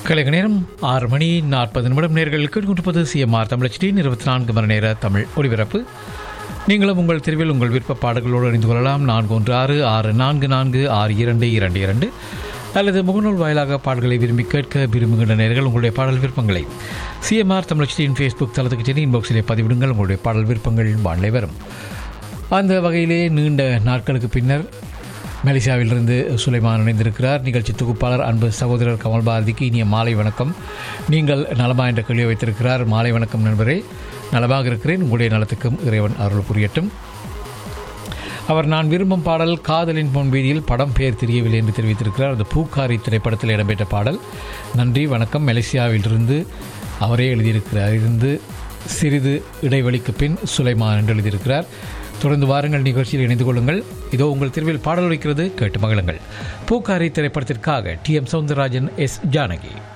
கலைக நேரம் ஆறு மணி நாற்பது நிமிடம் நேர்கள் கேட்டுக்கொண்டிருப்பது சிஎம்ஆர் தமிழச்சியின் இருபத்தி நான்கு மணி நேர தமிழ் ஒலிபரப்பு நீங்களும் உங்கள் தெருவில் உங்கள் விருப்ப பாடல்களோடு அறிந்து கொள்ளலாம் நான்கு ஒன்று ஆறு ஆறு நான்கு நான்கு ஆறு இரண்டு இரண்டு இரண்டு அல்லது முகநூல் வாயிலாக பாடல்களை விரும்பி கேட்க விரும்புகின்ற நேர்கள் உங்களுடைய பாடல் விருப்பங்களை சிஎம்ஆர் தமிழச்சியின் ஃபேஸ்புக் தளத்துக்கு சென்று இன்பாக்ஸிலே பதிவிடுங்கள் உங்களுடைய பாடல் விருப்பங்கள் வானிலை வரும் அந்த வகையிலே நீண்ட நாட்களுக்கு பின்னர் மலேசியாவிலிருந்து சுலைமான் இணைந்திருக்கிறார் நிகழ்ச்சி தொகுப்பாளர் அன்பு சகோதரர் கமல் பாரதிக்கு இனிய மாலை வணக்கம் நீங்கள் நலமா என்ற கேள்வியை வைத்திருக்கிறார் மாலை வணக்கம் நண்பரே நலமாக இருக்கிறேன் உங்களுடைய நலத்துக்கும் இறைவன் அருள் புரியட்டும் அவர் நான் விரும்பும் பாடல் காதலின் பொன்வீதியில் படம் பெயர் தெரியவில்லை என்று தெரிவித்திருக்கிறார் அது பூக்காரி திரைப்படத்தில் இடம்பெற்ற பாடல் நன்றி வணக்கம் மலேசியாவிலிருந்து அவரே எழுதியிருக்கிறார் இருந்து சிறிது இடைவெளிக்கு பின் சுலைமான் என்று எழுதியிருக்கிறார் தொடர்ந்து வாருங்கள் நிகழ்ச்சியில் இணைந்து கொள்ளுங்கள் இதோ உங்கள் தெருவில் பாடல் வைக்கிறது கேட்டு மகிழுங்கள் பூக்காரி திரைப்படத்திற்காக T M Soundararajan S Janaki